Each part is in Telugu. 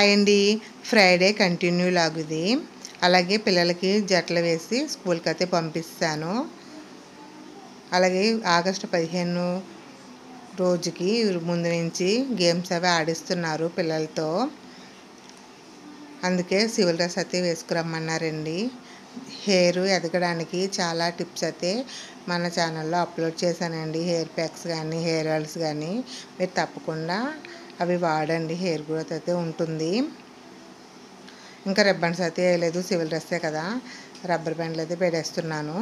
హాయ్ అండి ఫ్రైడే కంటిన్యూ లాగుది అలాగే పిల్లలకి జట్లు వేసి స్కూల్కి అయితే పంపిస్తాను అలాగే ఆగస్టు పదిహేను రోజుకి ముందు నుంచి గేమ్స్ అవి ఆడిస్తున్నారు పిల్లలతో అందుకే సివిల్ డ్రెస్ అయితే వేసుకురమ్మన్నారండి హెయిర్ ఎదగడానికి చాలా టిప్స్ అయితే మన ఛానల్లో అప్లోడ్ చేశానండి హెయిర్ ప్యాక్స్ కానీ హెయిర్ ఆయిల్స్ కానీ మీరు తప్పకుండా అవి వాడండి హెయిర్ గ్రోత్ అయితే ఉంటుంది ఇంకా రిబ్బన్స్ అయితే వేయలేదు సివిల్ డ్రెస్సే కదా రబ్బర్ బ్యాండ్లు అయితే పెట్టేస్తున్నాను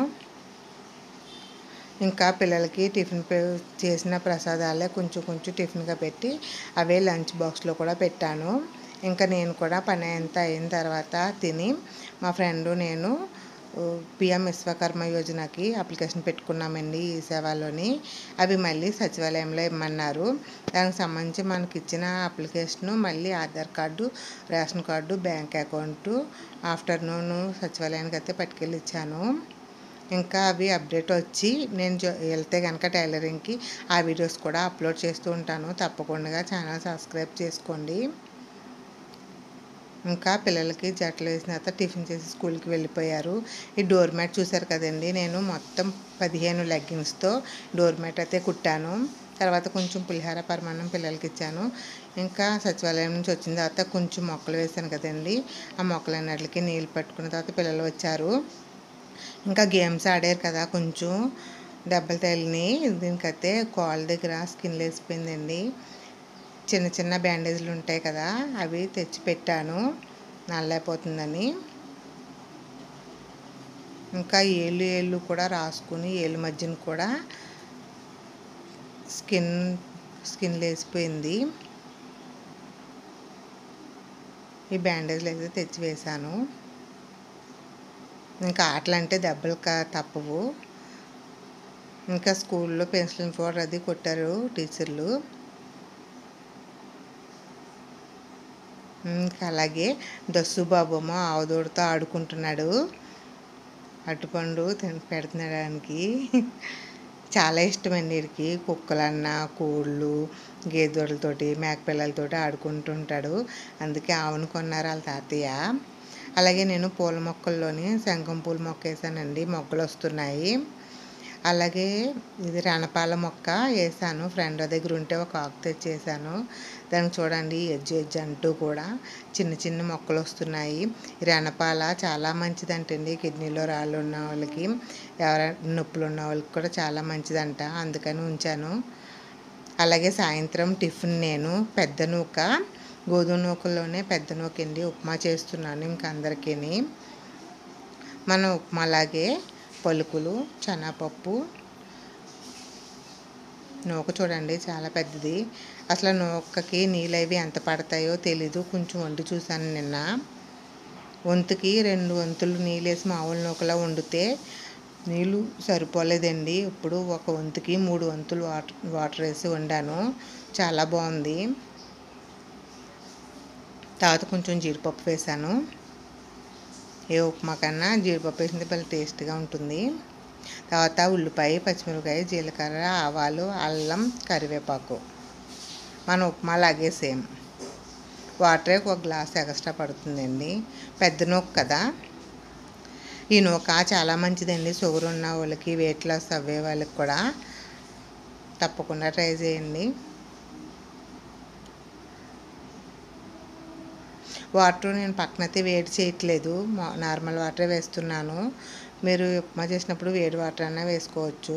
ఇంకా పిల్లలకి టిఫిన్ పె- చేసిన ప్రసాదాలే కొంచెం కొంచెం టిఫిన్గా పెట్టి అవే లంచ్ బాక్స్లో కూడా పెట్టాను ఇంకా నేను కూడా పని అంతా అయిన తర్వాత తిని మా ఫ్రెండు నేను పిఎం విశ్వకర్మ యోజనకి అప్లికేషన్ పెట్టుకున్నామండి ఈ సేవలోని అవి మళ్ళీ సచివాలయంలో ఇమ్మన్నారు దానికి సంబంధించి మనకి ఇచ్చిన అప్లికేషను మళ్ళీ Aadhaar card ration card bank account afternoon సచివాలయానికి అయితే పట్టుకెళ్ళి ఇచ్చాను ఇంకా అవి అప్డేట్ వచ్చి నేను జో వెళ్తే కనుక టైలరింగ్కి ఆ వీడియోస్ కూడా అప్లోడ్ చేస్తూ ఉంటాను తప్పకుండా ఛానల్ సబ్స్క్రైబ్ చేసుకోండి ఇంకా పిల్లలకి జట్లు వేసిన తర్వాత టిఫిన్ చేసి స్కూల్కి వెళ్ళిపోయారు ఈ డోర్ మ్యాట్ చూసారు కదండి నేను మొత్తం పదిహేను లెగ్గిన్స్తో డోర్ మ్యాట్ అయితే కుట్టాను తర్వాత కొంచెం పులిహార పరమాన్నం పిల్లలకి ఇచ్చాను ఇంకా సచివాలయం నుంచి వచ్చిన తర్వాత కొంచెం మొక్కలు వేసాను కదండి ఆ మొక్కలన్నిటికి నీళ్ళు పట్టుకున్న తర్వాత పిల్లలు వచ్చారు ఇంకా గేమ్స్ ఆడారు కదా కొంచెం దెబ్బలు తగిలినాయి దీనికైతే కాల్ దగ్గర స్కిన్ లేసిపోయిందండి చిన్న చిన్న బ్యాండేజ్లు ఉంటాయి కదా అవి తెచ్చి పెట్టాను నల్లైపోతుందని ఇంకా ఏళ్ళు ఏళ్ళు కూడా రాసుకుని ఏళ్ళు మధ్యన కూడా స్కిన్ స్కిన్ లేసిపోయింది ఈ బ్యాండేజ్లు అయితే తెచ్చి వేశాను ఇంకా ఆటలు అంటే దెబ్బలు క- తప్పవు ఇంకా స్కూల్లో పెన్సిల్ పౌడర్ అది కొట్టారు టీచర్లు ఇంకా అలాగే దస్సు బాబమ్మ ఆవుదోడుతో ఆడుకుంటున్నాడు అట్టుపండు తిన పెడుతున్నాడానికి చాలా ఇష్టమండి వీడికి కుక్కలన్నా కోళ్ళు గేదెలతోటి మేకపిల్లలతోటి ఆడుకుంటుంటాడు అందుకే ఆవును కొన్నారు వాళ్ళ తాతయ్య అలాగే నేను పూల మొక్కల్లోని శంఖం పూల మొక్క వేసానండి మొగ్గలు వస్తున్నాయి అలాగే ఇది రణపాల మొక్క వేసాను ఫ్రెండ్ దగ్గర ఉంటే ఒక ఆకు తెచ్చేసాను దానికి చూడండి ఎజ్జు ఎజ్జు అంటూ కూడా చిన్న చిన్న మొక్కలు వస్తున్నాయి ఈ రణపాల చాలా మంచిదంటండి కిడ్నీలో రాళ్ళు ఉన్న వాళ్ళకి ఎవరైనా నొప్పులు ఉన్న వాళ్ళకి కూడా చాలా మంచిదంట అందుకని ఉంచాను అలాగే సాయంత్రం టిఫిన్ నేను పెద్ద నూక గోధుమ నూకల్లోనే పెద్ద నూక అండి ఉప్మా చేస్తున్నాను ఇంక అందరికీ మన ఉప్మా అలాగే పలుకులు శనగపప్పు నూక చూడండి చాలా పెద్దది అసలు నూకకి నీళ్ళు అవి ఎంత పడతాయో తెలీదు కొంచెం వండి చూశాను నిన్న వంతుకి రెండు వంతులు నీళ్ళు వేసి మామూలు నూకలా వండితే నీళ్ళు సరిపోలేదండి ఇప్పుడు ఒక వంతుకి మూడు వంతులు వాటర్ వాటర్ వేసి వండాను చాలా బాగుంది తర్వాత కొంచెం జీడిపప్పు వేసాను ఏ ఉప్మా కన్నా జీడిపప్పు వేసింది భలే టేస్ట్గా ఉంటుంది తర్వాత ఉల్లిపాయ పచ్చిమిరపకాయ జీలకర్ర ఆవాలు అల్లం కరివేపాకు మన ఉప్మా లాగే సేమ్ వాటర్ ఒక గ్లాస్ ఎక్స్ట్రా పడుతుందండి పెద్ద నూక కదా ఈ నూక చాలా మంచిదండి షుగర్ ఉన్న వాళ్ళకి వెయిట్ లాస్ అవ్వే వాళ్ళకి కూడా తప్పకుండా ట్రై చేయండి వాటర్ నేను పక్కనైతే వేడి చేయట్లేదు మా- నార్మల్ వాటరే వేస్తున్నాను మీరు ఉప్మా చేసినప్పుడు వేడి వాటర్ అయినా వేసుకోవచ్చు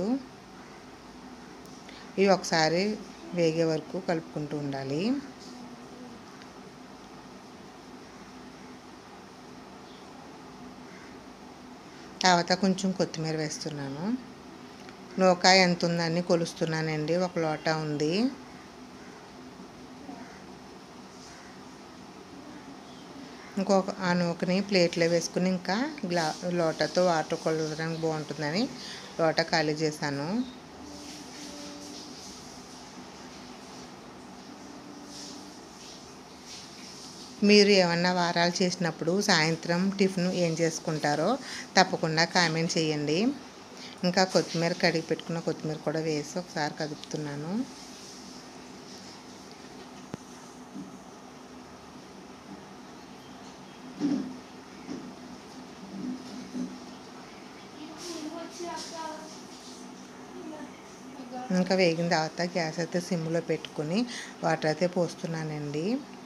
ఇవి ఒకసారి వేగే వరకు కలుపుకుంటూ ఉండాలి తర్వాత కొంచెం కొత్తిమీర వేస్తున్నాను నూక ఎంత ఉందని కొలుస్తున్నానండి ఒక లోట ఉంది ఇంకొక ఆ నూకని ప్లేట్లో వేసుకుని ఇంకా గ్లా లోటతో వాటర్ కొలవడానికి బాగుంటుందని లోట ఖాళీ చేశాను మీరు ఏమన్నా వారాలు చేసినప్పుడు సాయంత్రం టిఫిన్ ఏం చేసుకుంటారో తప్పకుండా కామెంట్ చేయండి ఇంకా కొత్తిమీర కడిగి పెట్టుకున్న కొత్తిమీర కూడా వేసి ఒకసారి కదుపుతున్నాను ఇంకా వేగిన తర్వాత గ్యాస్ అయితే సిమ్లో పెట్టుకుని వాటర్ అయితే పోస్తున్నానండి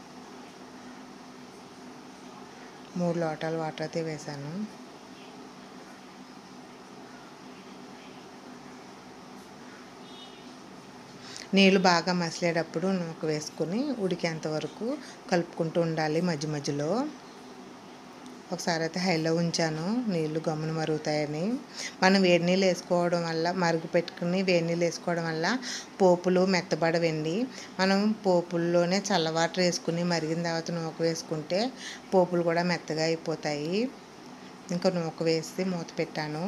మూడు లోటాలు వాటర్ అయితే వేసాను నీళ్ళు బాగా మసిలేటప్పుడు నూక వేసుకొని ఉడికేంత వరకు కలుపుకుంటూ ఉండాలి మధ్య మధ్యలో ఒకసారి అయితే హైలో ఉంచాను నీళ్ళు గమ్మున మరుగుతాయని మనం వేడి నీళ్ళు వేసుకోవడం వల్ల మరుగు పెట్టుకుని వేడి నీళ్ళు వేసుకోవడం వల్ల పోపులు మెత్తబడవండి మనం పోపుల్లోనే చల్ల వాటర్ వేసుకుని మరిగిన తర్వాత నూక వేసుకుంటే పోపులు కూడా మెత్తగా అయిపోతాయి ఇంకా నూక వేసి మూత పెట్టాను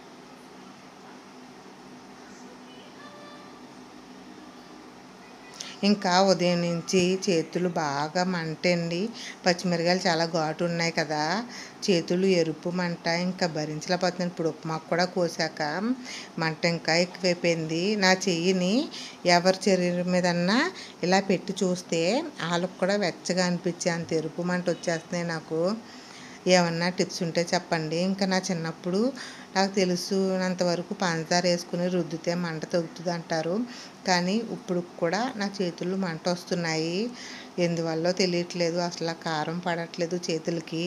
ఇంకా ఉదయం నుంచి చేతులు బాగా మంటండి పచ్చిమిరకాయలు చాలా ఘాటు ఉన్నాయి కదా చేతులు ఎరుపు మంట ఇంకా భరించలేకపోతున్నాను ఇప్పుడు ఉప్మాకు కూడా కోసాక మంట ఇంకా ఎక్కువైపోయింది నా చెయ్యిని ఎవరి శరీరం మీదన్నా ఇలా పెట్టి చూస్తే వాళ్ళకు కూడా వెచ్చగా అనిపించే అంత ఎరుపు మంట వచ్చేస్తున్నాయి నాకు ఏమన్నా టిప్స్ ఉంటే చెప్పండి ఇంకా నా చిన్నప్పుడు నాకు తెలుసునంత వరకు పంచదార వేసుకుని రుద్దితే మంట తగ్గుతుంది అంటారు కానీ ఇప్పుడు కూడా నా చేతులు మంట వస్తున్నాయి ఎందువల్ల తెలియట్లేదు అసలు కారం పడట్లేదు చేతులకి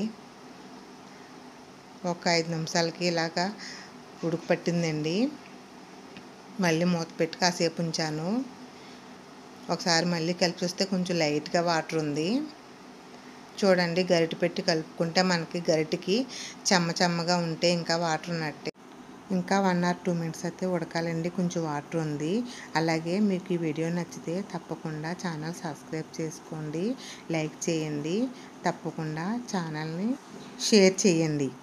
ఒక ఐదు నిమిషాలకి ఇలాగా ఉడుకు పట్టిందండి మళ్ళీ మూత పెట్టి కాసేపు ఉంచాను ఒకసారి మళ్ళీ కలిపి చూస్తే కొంచెం లైట్గా వాటర్ ఉంది చూడండి గరిటె పెట్టి కలుపుకుంటే మనకి గరిటెకి చెమ్మ చెమ్మగా ఉంటే ఇంకా వాటర్ ఉన్నట్టే ఇంకా వన్ ఆర్ టూ మినిట్స్ అయితే ఉడకాలండి కొంచెం వాటర్ ఉంది అలాగే మీకు ఈ వీడియో నచ్చితే తప్పకుండా ఛానల్ సబ్స్క్రైబ్ చేసుకోండి లైక్ చేయండి తప్పకుండా ఛానల్ని షేర్ చేయండి